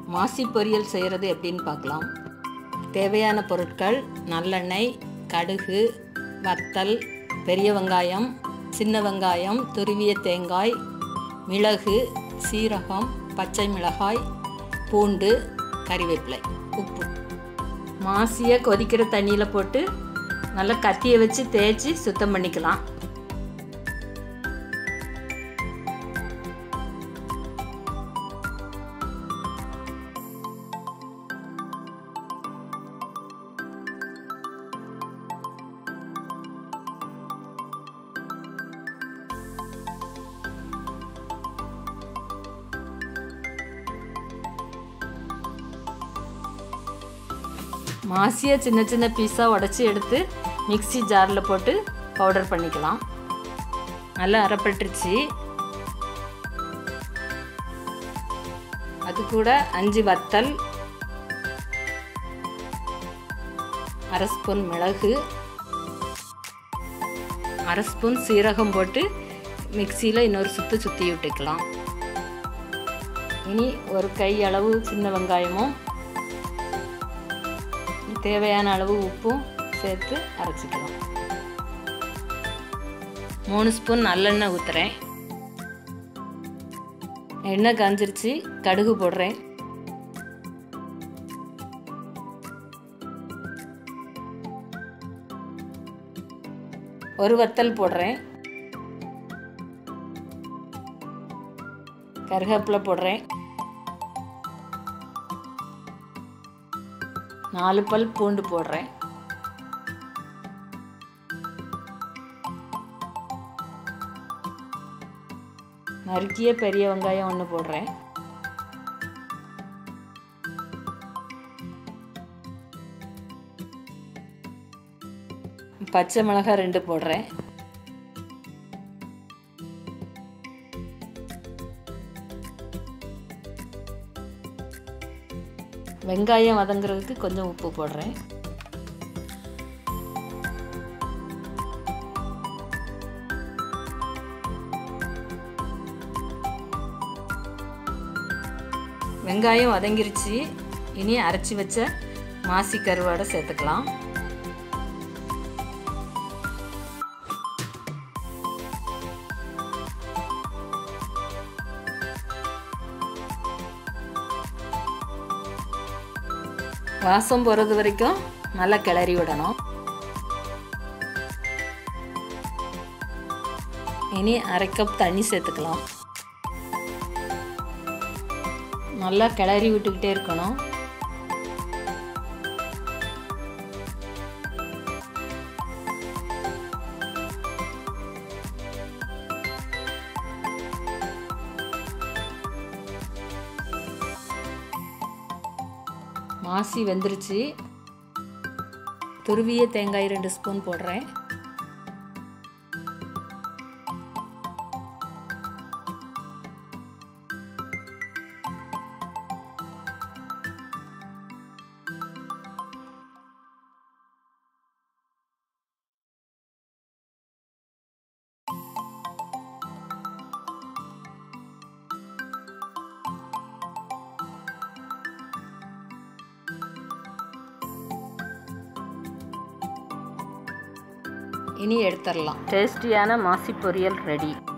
மாசி பொரியல் செய்கிறது எப்படின்னு பார்க்கலாம் தேவையான பொருட்கள் நல்லெண்ணெய் கடுகு வத்தல் பெரிய வெங்காயம் சின்ன வெங்காயம் துருவிய தேங்காய் மிளகு சீரகம் பச்சை மிளகாய் பூண்டு கறிவேப்பிலை உப்பு மாசியை கொதிக்கிற தண்ணியில் போட்டு நல்லா கத்தியை வச்சு தேய்ச்சி சுத்தம் பண்ணிக்கலாம் மாசியை சின்ன சின்ன பீஸாக உடச்சி எடுத்து மிக்ஸி ஜாரில் போட்டு பவுடர் பண்ணிக்கலாம் நல்லா அரைப்பட்டுருச்சு அது கூட அஞ்சு வத்தல் அரை ஸ்பூன் மிளகு அரை ஸ்பூன் சீரகம் போட்டு மிக்சியில் இன்னொரு சுற்று சுற்றி விட்டுக்கலாம் இனி ஒரு கை அளவு சின்ன வெங்காயமும் தேவையான அளவு உப்பும் சேர்த்து அரைச்சிக்கலாம் மூணு ஸ்பூன் நல்லெண்ணெய் ஊற்றுறேன் எண்ணெய் காஞ்சிருச்சு கடுகு போடுறேன் ஒரு வத்தல் போடுறேன் கருவேப்பிலை போடுறேன் நாலு பல் பூண்டு போடுறேன் நறுக்கிய பெரிய வெங்காயம் ஒன்று போடுறேன் பச்சை மிளகாய் ரெண்டு போடுறேன் வெங்காயம் வதங்குறதுக்கு கொஞ்சம் உப்பு போடுறேன் வெங்காயம் வதங்கிருச்சு இனி அரைச்சி வச்ச மாசி கருவாடை சேர்த்துக்கலாம் வாசம் போகிறது வரைக்கும் நல்லா கிளறி விடணும் இனி அரை கப் தண்ணி சேர்த்துக்கலாம் நல்லா கிளறி விட்டுக்கிட்டே இருக்கணும் மாசி வெந்துருச்சு துருவிய தேங்காய் ரெண்டு ஸ்பூன் போடுறேன் இனி எடுத்துடலாம் டேஸ்டியான மாசி பொரியல் ரெடி